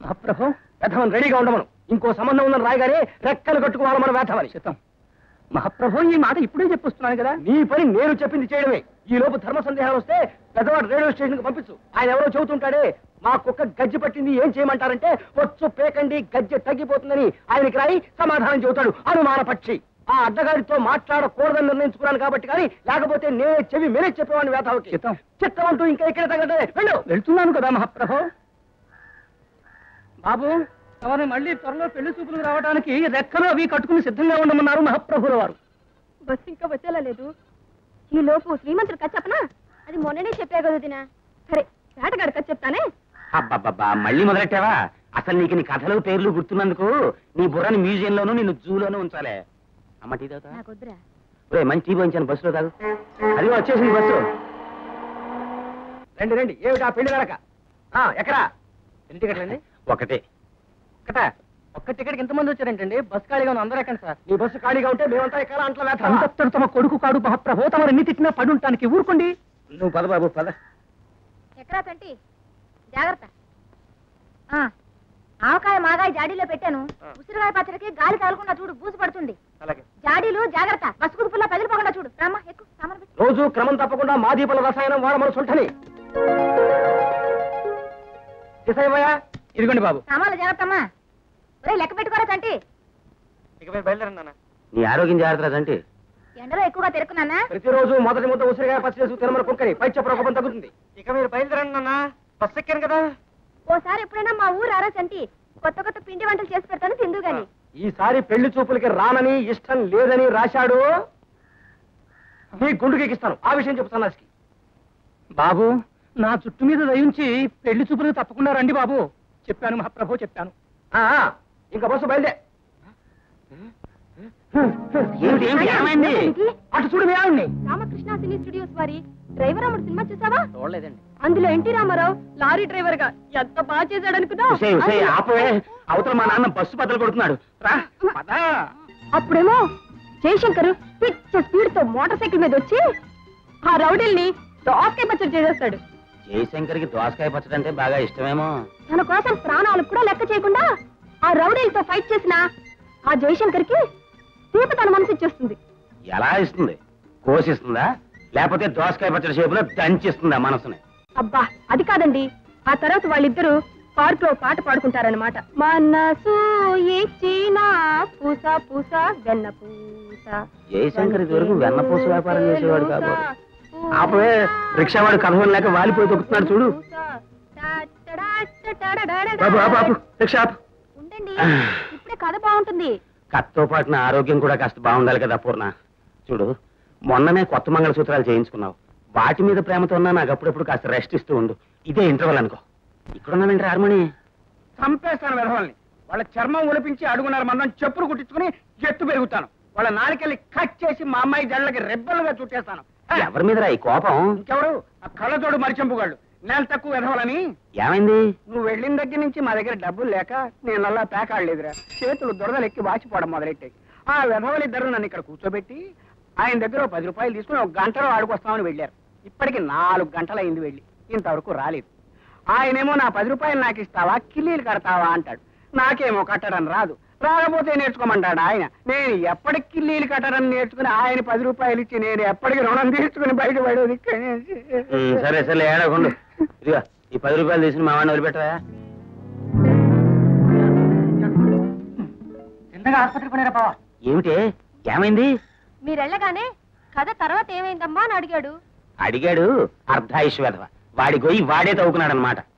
మహాప్రభు వేధవన్ రెడీగా ఉండమను ఇంకో సంబంధం ఉందని రాయగానే రెక్కలు కట్టుకోవాలి మన వేధవని చిత్తం మహాప్రభు ఈ మాట ఇప్పుడే చెప్పొస్తున్నాను కదా నీ పని నేను చెప్పింది చేయడమే ఈ లోపు ధర్మ సందేహాలు వస్తే పెద్దవాడు రేడియో స్టేషన్ కి పంపించు ఆయన ఎవరో చెబుతుంటాడే మా కుక్క గజ్జి పట్టింది ఏం చేయమంటారంటే వచ్చు పేకండి గజ్జె తగ్గిపోతుందని ఆయనకి రాయి సమాధానం చెబుతాడు అనుమాన పక్షి ఆ అడ్డగాడితో మాట్లాడకూడదని నిర్ణయించుకున్నాను కాబట్టి కానీ లేకపోతే నేనే చెవి మేనే చెప్పేవాడిని వేతావుకి చిత్తం చిత్తం అంటూ ఇంకా ఇక్కడ తగ్గదే వెళ్ళు వెళ్తున్నాను కదా మహాప్రభు బాబు తమని మళ్ళీ త్వరలో పెళ్లి చూపులకు రావడానికి రెక్కలు అవి కట్టుకుని సిద్ధంగా ఉండమన్నారు మహాప్రభుల వారు బస్సు ఇంకా వచ్చేలా లేదు ఈ లోపు శ్రీమంతుడు కథ చెప్పనా అది మొన్ననే చెప్పే కదా దినా సరే వేటగాడు కథ చెప్తానే అబ్బబ్బబ్బా మళ్ళీ మొదలెట్టావా అసలు నీకు నీ కథలు పేర్లు గుర్తున్నందుకు నీ బుర్రని మ్యూజియం లోను నిన్ను జూలోనూ ఉంచాలే అమ్మ టీ తాగుతా నాకు వద్దురా ఒరేయ్, మంచి టీ పోయించాను బస్సులో కాదు అది వచ్చేసింది బస్సు రండి రండి ఏమిటి ఆ పెళ్లి నడక ఆ, ఎక్కడా ఎన్ని టికెట్లు అండి ఒకటే ఒక్కట ఒక్క టికెట్కి ఎంతమంది వచ్చారంటండి బస్ ఖాళీగా ఉంది అందరూ ఎక్కండి సార్ నీ బస్సు ఖాళీగా ఉంటే మేమంతా ఎక్కడ అంట్లో వేస్తాం తమ కొడుకు కాడు మహాప్రభు తమ ఎన్ని తిట్టినా పడి ఉంటానికి ఊరుకోండి నువ్వు పద బాబు పద ఎక్కడా తంటి జాగ్రత్త ఆ, ఆవకాయ మాగాయ జాడీలో పెట్టాను ఉసిరికాయ పచ్చడికి గాలి తగలకుండా చూడు బూసు పడుతుంది అలాగే జాడీలు జాగ్రత్త బస్సు కుదుపుల్లో పగిలిపోకుండా చూడు రామా ఎక్కువ సామాన్ పెట్టు రోజు క్రమం తప్పకుండా మా దీపాల రసాయనం వాడమని సొంటని దిశయ్యా ఇదిగోండి బాబు సామాన్లు జాగ్రత్తమ్మా ఒరే లెక్క పెట్టుకోరా తంటి ఇక మీరు బయలుదేరండి నాన్న నీ ఆరోగ్యం జాగ్రత్త అంటే ఎండలో ఎక్కువగా తిరుక్కున్నానా ప్రతిరోజు మొదటి ముద్ద ఉసిరిగా పచ్చి చేసి తినమని కుక్కని పై చెప్ప కోపం తగ్గుతుంది ఇక మీరు బయలుదేరండి నాన్న బస్ ఎక్కాను కదా ఓసారి ఎప్పుడైనా మా ఊరు ఆరా సంటి కొత్త కొత్త పిండి వంటలు చేసి పెడతాను తిందు గాని ఈసారి పెళ్లి చూపులకి రానని ఇష్టం లేదని రాశాడు నీ గుండుకి ఎక్కిస్తాను ఆ విషయం చెప్తాను నాసికి బాబు నా చుట్టు మీద దయించి పెళ్లి చూపులకు తప్పకుండా రండి బాబు చెప్పాను మహాప్రభు చెప్పాను ఇంకా బస్సు బయలుదే ఏమిటి ఏమిటి ఏమైంది అటు చూడు మీ ఆవిడ్ని రామకృష్ణ సినీ స్టూడియోస్ వారి డ్రైవర్ అమ్ముడు సినిమా చూసావా చూడలేదండి అందులో ఎన్టీ రామారావు లారీ డ్రైవర్ గా ఎంత బాగా చేశాడు అనుకున్నా ఉసేయ్, ఉసేయ్, ఆపవే అవతల మా నాన్న బస్సు బద్దలు కొడుతున్నాడు రా పద. అప్పుడేమో జయశంకర్ పిచ్చ స్పీడ్ తో మోటార్ సైకిల్ మీద వచ్చి ఆ రౌడీల్ని దోసకాయ పచ్చడి చేసేస్తాడు జయశంకర్కి దోసకాయ పచ్చడి అంటే బాగా ఇష్టమేమో తన కోసం ప్రాణాలు కూడా లెక్క చేయకుండా ఆ రౌడీలతో ఫైట్ చేసిన ఆ జయశంకర్ కి దీప తన మనసు ఇచ్చేస్తుంది ఎలా ఇస్తుంది కోసిస్తుందా లేకపోతే దోసకాయ పచ్చడి షేపులో దంచిస్తుందా మనసుని అబ్బా అది కాదండి ఆ తర్వాత వాళ్ళిద్దరూ పార్క్ లో పాట పాడుకుంటారనమాట మనసు ఇచ్చిన పూస పూస వెన్న పూస జయశంకర్ ఇదివరకు వెన్నపూస వ్యాపారం చేసేవాడు కాదు ఆపవే రిక్షావాడు కథం లేక వాలిపోయి తొక్కుతున్నాడు చూడు బాబు ఆపు ఆపు రిక్షా ఆపు ఉండండి ఇప్పుడే కథ బాగుంటుంది కత్తో పాటు నా ఆరోగ్యం కూడా కాస్త బాగుండాలి కదా పూర్ణ చూడు మొన్ననే కొత్త మంగళసూత్రాలు చేయించుకున్నావు వాటి మీద ప్రేమతో ఉన్నా నాకు అప్పుడప్పుడు కాస్త రెస్ట్ ఇస్తూ ఉండు ఇదే ఇంటర్వల్ అనుకో ఇక్కడున్నావేంటి హార్మోని చంపేస్తాను విధవాల్ని వాళ్ళ చర్మం ఒలిపించి అడుగున్నర మందం చెప్పులు కుట్టించుకుని జట్టు పెరుగుతాను వాళ్ళ నాలుకెళ్ళి కట్ చేసి మా అమ్మాయి జళ్ళకి రెబ్బలుగా చుట్టేస్తాను హే, ఎవరి మీద ఈ కోపం ఇంకెవరు ఆ కళ్ళతోడు మరిచెంపుగాళ్ళు నెల తక్కువ విధవాలని ఏమైంది నువ్వు వెళ్ళిన దగ్గర నుంచి మా దగ్గర డబ్బులు లేక నేను అలా పేకాడలేదురా చేతులు దురదలెక్కి వాచిపోవడం మొదలెట్టాయి ఆ విధవలిద్దరూ నన్ను ఇక్కడ కూర్చోబెట్టి ఆయన దగ్గర ఓ పది రూపాయలు తీసుకుని ఒక గంటలో ఆడుకొస్తామని వెళ్ళారు ఇప్పటికి నాలుగు గంటలు అయింది వెళ్ళి ఇంతవరకు రాలేదు ఆయనేమో నా పది రూపాయలు నాకు ఇస్తావా కిల్లీలు కడతావా అంటాడు నాకేమో కట్టడం రాదు రాకపోతే నేర్చుకోమంటాడు ఆయన నేను ఎప్పటికి కిల్లీలు కట్టడం నేర్చుకుని ఆయన పది రూపాయలు ఇచ్చి నేను ఎప్పటికి రుణం తీసుకుని బయట పడేది ఇక్కడే. ఉమ్, సరే సరే ఏడకుండు ఇదిగో ఈ పది రూపాయలు తీసుకుని మా వాడిని వదిలిపెట్టవా చిన్నగా ఆసుపత్రికి పడిరా బావా ఏమిటి ఏమైంది మీరెళ్ళగానే కథ తర్వాత ఏమైందమ్మా అని అడిగాడు అడిగాడు అర్ధాయుష్ వెధవ వాడి గొయ్యి వాడే తవ్వుకున్నాడు అనమాట